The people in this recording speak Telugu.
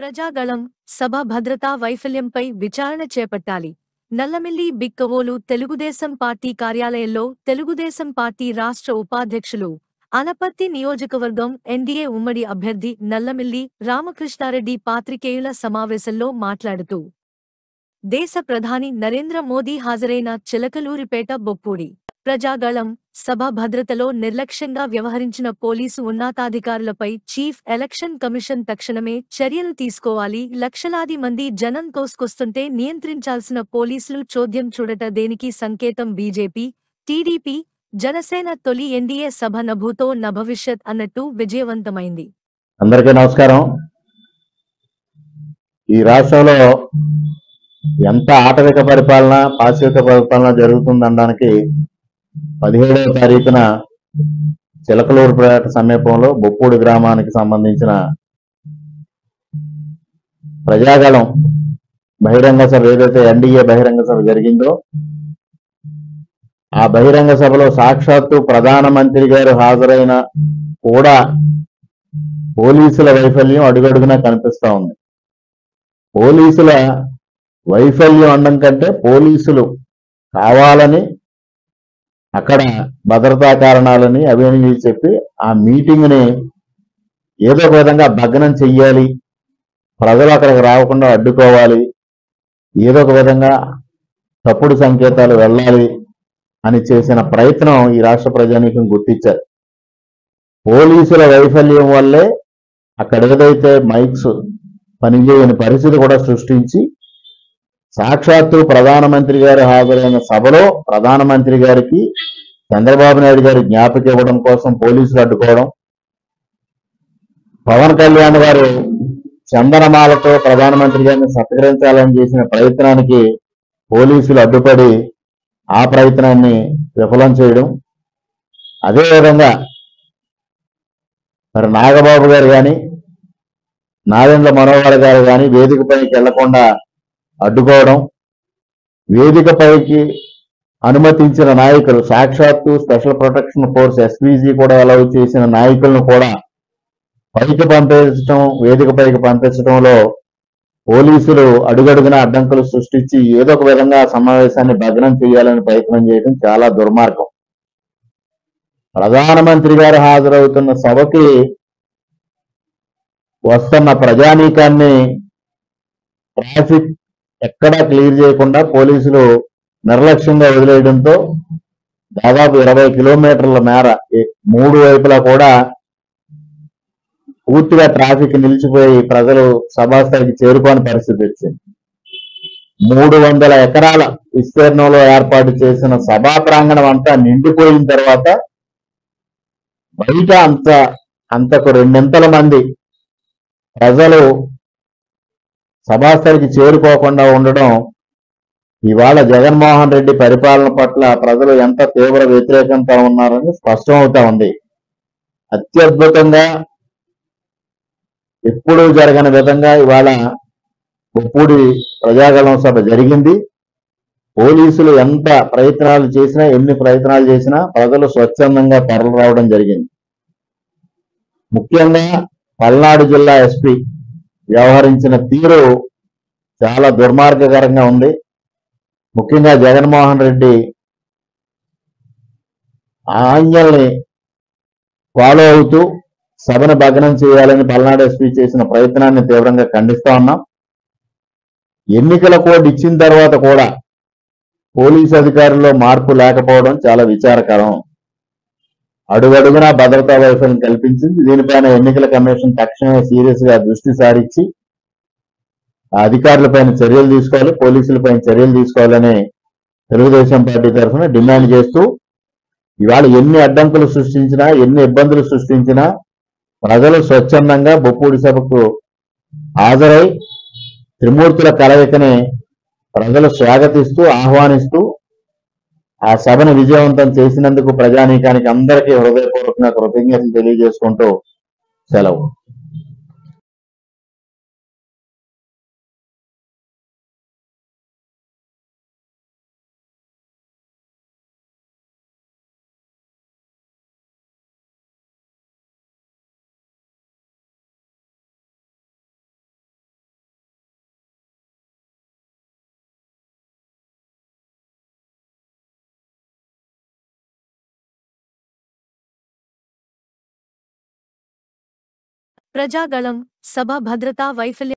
ప్రజాగళం సభ భద్రతా వైఫల్యంపై విచారణ చేపట్టాలి నల్లమిల్లి బిక్కవోలు తెలుగుదేశం పార్టీ కార్యాలయంలో తెలుగుదేశం పార్టీ రాష్ట్ర ఉపాధ్యక్షులు అనపత్తి నియోజకవర్గం ఎన్డీఏ ఉమ్మడి అభ్యర్థి నల్లమిల్లి రామకృష్ణారెడ్డి పాత్రికేయుల సమావేశంలో మాట్లాడుతూ దేశ ప్రధాని నరేంద్ర మోదీ హాజరైన చిలకలూరిపేట బొప్పూడి ప్రజాగళం సభ భద్రతలో నిర్లక్ష్యంగా వ్యవహరించిన పోలీసు ఉన్నతాధికారులపై చీఫ్ ఎలక్షన్ కమిషన్ తక్షణమే చర్యలు తీసుకోవాలి లక్షలాది మంది జనం తోసుకొస్తుంటే నియంత్రించాల్సిన పోలీసులు చోద్యం చూడట దేనికి సంకేతం బీజేపీ టీడీపీ జనసేన తొలి ఎన్డీఏ సభ నభూతో నభవిష్యత్ అన్నట్టు విజయవంతమైంది అందరికీ నమస్కారం ఈ రాష్ట్రంలో ఎంత ఆటవిక పరిపాలన పాశ్విక పరిపాలన జరుగుతుందనడానికి పదిహేడవ తారీఖున చిలకలూరుపేట సమీపంలో బొప్పూడి గ్రామానికి సంబంధించిన ప్రజాగళం బహిరంగ సభ ఏదైతే ఎన్డీఏ బహిరంగ సభ జరిగిందో ఆ బహిరంగ సభలో సాక్షాత్తు ప్రధానమంత్రి గారు హాజరైన కూడా పోలీసుల వైఫల్యం అడుగడుగునా కనిపిస్తా ఉంది పోలీసుల వైఫల్యం అనడం కంటే పోలీసులు కావాలని అక్కడ భద్రతా కారణాలని అవినీతి చెప్పి ఆ మీటింగ్ ని ఏదో ఒక విధంగా భగ్నం చెయ్యాలి ప్రజలు అక్కడికి రాకుండా అడ్డుకోవాలి ఏదో ఒక విధంగా తప్పుడు సంకేతాలు వెళ్ళాలి అని చేసిన ప్రయత్నం ఈ రాష్ట్ర ప్రజానీకం గుర్తించారు పోలీసుల వైఫల్యం వల్లే అక్కడ ఏదైతే మైక్స్ పనిచేయని పరిస్థితి కూడా సృష్టించి సాక్షాత్తు ప్రధానమంత్రి గారు హాజరైన సభలో ప్రధానమంత్రి గారికి చంద్రబాబు నాయుడు గారి జ్ఞాపకం ఇవ్వడం కోసం పోలీసులు అడ్డుకోవడం పవన్ కళ్యాణ్ గారు చందనమాలతో ప్రధానమంత్రి గారిని సత్కరించాలని చేసిన ప్రయత్నానికి పోలీసులు అడ్డుపడి ఆ ప్రయత్నాన్ని విఫలం చేయడం అదేవిధంగా మరి నాగబాబు గారు కానీ నాగేంద్ర మనోహర్ గారు కానీ వేదికపైకి వెళ్లకుండా అడ్డుకోవడం వేదికపైకి అనుమతించిన నాయకులు సాక్షాత్తు స్పెషల్ ప్రొటెక్షన్ ఫోర్స్ ఎస్పీజీ కూడా అలౌ చేసిన నాయకులను కూడా పైకి పంపించడం వేదికపైకి పంపించడంలో పోలీసులు అడుగడుగున అడ్డంకులు సృష్టించి ఏదో ఒక విధంగా ఆ సమావేశాన్ని భగ్నం చేయాలని ప్రయత్నం చేయడం చాలా దుర్మార్గం ప్రధానమంత్రి గారు హాజరవుతున్న సభకి వస్తున్న ప్రజానీకాన్ని ట్రాఫిక్ ఎక్కడా క్లియర్ చేయకుండా పోలీసులు నిర్లక్ష్యంగా వదిలేయడంతో దాదాపు ఇరవై కిలోమీటర్ల మేర ఏ- మూడు వైపులా కూడా పూర్తిగా ట్రాఫిక్ నిలిచిపోయి ప్రజలు సభాస్థలికి చేరుకోని పరిస్థితి వచ్చింది మూడు వందల ఎకరాల విస్తీర్ణంలో ఏర్పాటు చేసిన సభా ప్రాంగణం అంతా నిండిపోయిన తర్వాత బయట అంత అంతకు రెండింతల మంది ప్రజలు సభాస్థలికి చేరుకోకుండా ఉండడం ఇవాళ జగన్మోహన్ రెడ్డి పరిపాలన పట్ల ప్రజలు ఎంత తీవ్ర వ్యతిరేకంతో ఉన్నారని స్పష్టం అవుతా ఉంది అత్యద్భుతంగా ఎప్పుడూ జరగని విధంగా ఇవాళ ఉప్పూడి ప్రజాగళం సభ జరిగింది పోలీసులు ఎంత ప్రయత్నాలు చేసినా ఎన్ని ప్రయత్నాలు చేసినా ప్రజలు స్వచ్ఛందంగా తరలి రావడం జరిగింది ముఖ్యంగా పల్నాడు జిల్లా ఎస్పీ వ్యవహరించిన తీరు చాలా దుర్మార్గకరంగా ఉంది ముఖ్యంగా జగన్మోహన్ రెడ్డి ఆ ఆజ్ఞల్ని ఫాలో అవుతూ సభను భగ్నం చేయాలని పల్నాడు ఎస్పీ చేసిన ప్రయత్నాన్ని తీవ్రంగా ఖండిస్తా ఉన్నాం ఎన్నికల కోడ్ ఇచ్చిన తర్వాత కూడా పోలీసు అధికారుల్లో మార్పు లేకపోవడం చాలా విచారకరం అడుగడుగునా భద్రతా వైఫల్యం కల్పించింది దీనిపైన ఎన్నికల కమిషన్ తక్షణమే సీరియస్ గా దృష్టి సారించి ఆ అధికారులపైన చర్యలు తీసుకోవాలి పోలీసులపైన చర్యలు తీసుకోవాలని తెలుగుదేశం పార్టీ తరఫున డిమాండ్ చేస్తూ ఇవాళ ఎన్ని అడ్డంకులు సృష్టించినా ఎన్ని ఇబ్బందులు సృష్టించినా ప్రజలు స్వచ్ఛందంగా బొప్పూడి సభకు హాజరై త్రిమూర్తుల కలయికని ప్రజలు స్వాగతిస్తూ ఆహ్వానిస్తూ ఆ సభను విజయవంతం చేసినందుకు ప్రజానీకానికి అందరికీ హృదయపూర్వకంగా కృతజ్ఞతలు తెలియజేసుకుంటూ సెలవు ప్రజాగళం సభ భద్రతా వైఫల్యం